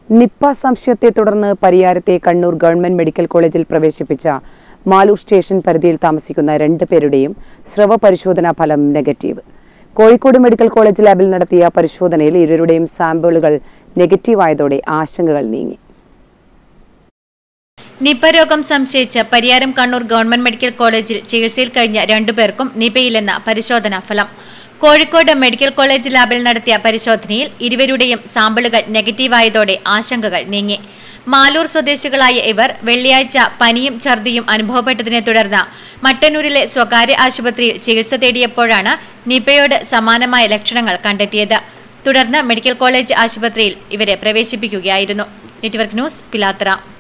Nipah സംശയത്തെ തുടർന്ന് പരിയാരത്തെ Kannur government medical കോളേജിൽ പ്രവേശിപ്പിച്ച മാലൂർ സ്റ്റേഷൻ പരിധിയിൽ താമസിക്കുന്ന രണ്ട് പേരുടെയും സ്രവ പരിശോധനാ ഫലം നെഗറ്റീവ് കോഴിക്കോട് മെഡിക്കൽ കോളേജ് ലാബിൽ നടത്തിയ പരിശോധനയിൽ ഇരുവരുടെയും സാമ്പിളുകൾ നെഗറ്റീവായതോടെ ആശങ്കകൾ നീങ്ങി നിപ രോഗം സംശയിച്ച് പരിയാരം കണ്ണൂർ ഗവൺമെന്റ് മെഡിക്കൽ കോളേജിൽ ചികിത്സയിൽ കഴിഞ്ഞ രണ്ടുപേർക്കും നിപയില്ലെന്ന പരിശോധനാ ഫലം കോഴിക്കോട് മെഡിക്കൽ കോളേജ് ലാബിൽ നടത്തിയ പരിശോധനയിൽ ഇരുവരുടെയും സാമ്പിളുകൾ നെഗറ്റീവായതോടെ ആശങ്കകൾ നീങ്ങി മാലൂർ സ്വദേശികളായ ഇവർ വെള്ളിയാഴ്ച പനിയും ഛർദിയും അനുഭവപ്പെട്ടതിനെ തുടർന്ന് മട്ടന്നൂരിലെ സ്വകാര്യ ആശുപത്രിയിൽ ചികിത്സ തേടിയപ്പോഴാണ് നിപയോട് സമാനമായ ലക്ഷണങ്ങൾ കണ്ടെത്തിയത് തുടർന്ന് മെഡിക്കൽ കോളേജ് ആശുപത്രിയിൽ ഇവരെ പ്രവേശിപ്പിക്കുകയായിരുന്നു നെറ്റ്വർക്ക് ന്യൂസ് പിലാത്തറ